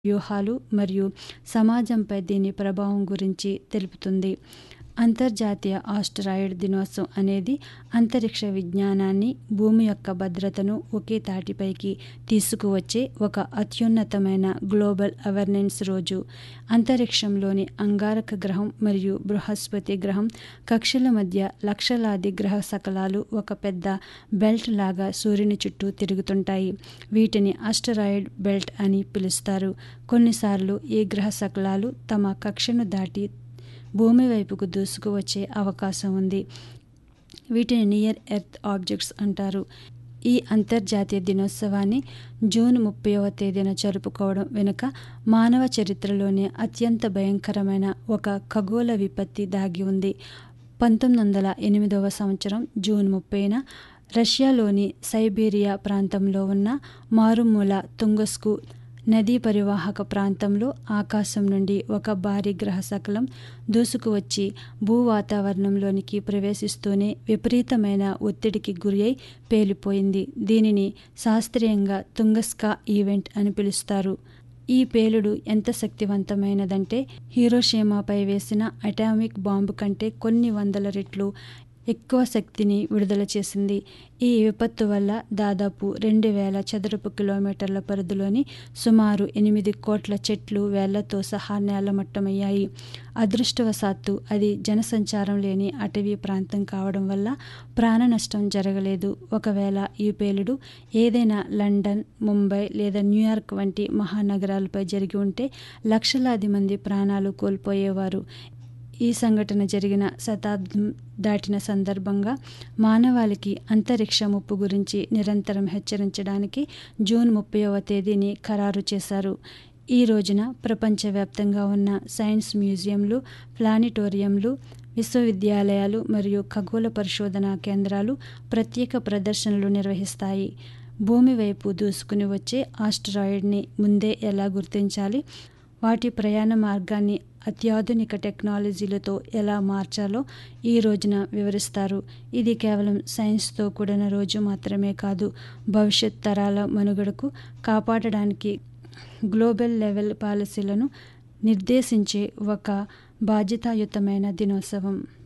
వ్యూహాలు మరియు సమాజంపై దీని ప్రభావం గురించి తెలుపుతుంది అంతర్జాతీయ ఆస్ట్రాయిడ్ దినోత్సవం అనేది అంతరిక్ష విజ్ఞానాన్ని భూమి యొక్క భద్రతను ఒకే తాటిపైకి తీసుకువచ్చే ఒక అత్యున్నతమైన గ్లోబల్ అవేర్నెన్స్ రోజు అంతరిక్షంలోని అంగారక గ్రహం మరియు బృహస్పతి గ్రహం కక్షల మధ్య లక్షలాది గ్రహ శకలాలు ఒక పెద్ద బెల్ట్ లాగా సూర్యుని చుట్టూ తిరుగుతుంటాయి వీటిని ఆస్టరాయిడ్ బెల్ట్ అని పిలుస్తారు కొన్నిసార్లు ఈ గ్రహ శకలాలు తమ కక్షను దాటి భూమి వైపుకు దూసుకువచ్చే అవకాశం ఉంది వీటిని నియర్ ఎర్త్ ఆబ్జెక్ట్స్ అంటారు ఈ అంతర్జాతీయ దినోత్సవాన్ని జూన్ ముప్పైవ తేదీన జరుపుకోవడం వెనుక మానవ చరిత్రలోనే అత్యంత భయంకరమైన ఒక ఖగోళ విపత్తి దాగి ఉంది పంతొమ్మిది వందల ఎనిమిదవ సంవత్సరం జూన్ ముప్పైన రష్యాలోని సైబీరియా ప్రాంతంలో ఉన్న మారుమూల తుంగస్కు నదీ పరివాహక ప్రాంతంలో ఆకాశం నుండి ఒక భారీ గ్రహ శకలం దూసుకువచ్చి భూ వాతావరణంలోనికి ప్రవేశిస్తూనే విపరీతమైన ఒత్తిడికి గురి అయి పేలిపోయింది దీనిని శాస్త్రీయంగా తుంగస్కా ఈవెంట్ అని పిలుస్తారు ఈ పేలుడు ఎంత శక్తివంతమైనదంటే హీరోషీమాపై వేసిన అటామిక్ బాంబు కంటే కొన్ని వందల రెట్లు ఎక్కువ శక్తిని విడుదల చేసింది ఈ విపత్తు వల్ల దాదాపు రెండు వేల చదరపు కిలోమీటర్ల పరిధిలోని సుమారు ఎనిమిది కోట్ల చెట్లు వేళ్లతో సహా నేలమట్టమయ్యాయి అదృష్టవశాత్తు అది జనసంచారం లేని అటవీ ప్రాంతం కావడం వల్ల ప్రాణ నష్టం జరగలేదు ఒకవేళ ఈ పేలుడు ఏదైనా లండన్ ముంబై లేదా న్యూయార్క్ వంటి మహానగరాలపై జరిగి ఉంటే లక్షలాది మంది ప్రాణాలు కోల్పోయేవారు ఈ సంఘటన జరిగిన శతాబ్దం దాటిన సందర్భంగా మానవాళికి అంతరిక్ష ముప్పు గురించి నిరంతరం హెచ్చరించడానికి జూన్ ముప్పైవ తేదీని ఖరారు చేశారు ఈ రోజున ప్రపంచవ్యాప్తంగా ఉన్న సైన్స్ మ్యూజియంలు ప్లానిటోరియంలు విశ్వవిద్యాలయాలు మరియు ఖగోళ పరిశోధనా కేంద్రాలు ప్రత్యేక ప్రదర్శనలు నిర్వహిస్తాయి భూమి వైపు దూసుకుని వచ్చే ఆస్ట్రాయిడ్ని ముందే ఎలా గుర్తించాలి వాటి ప్రయాణ మార్గాన్ని అత్యాధునిక టెక్నాలజీలతో ఎలా మార్చాలో ఈ రోజున వివరిస్తారు ఇది కేవలం సైన్స్తో కూడిన రోజు మాత్రమే కాదు భవిష్యత్ తరాల మనుగడకు కాపాడడానికి గ్లోబల్ లెవెల్ పాలసీలను నిర్దేశించే ఒక బాధ్యతాయుతమైన దినోత్సవం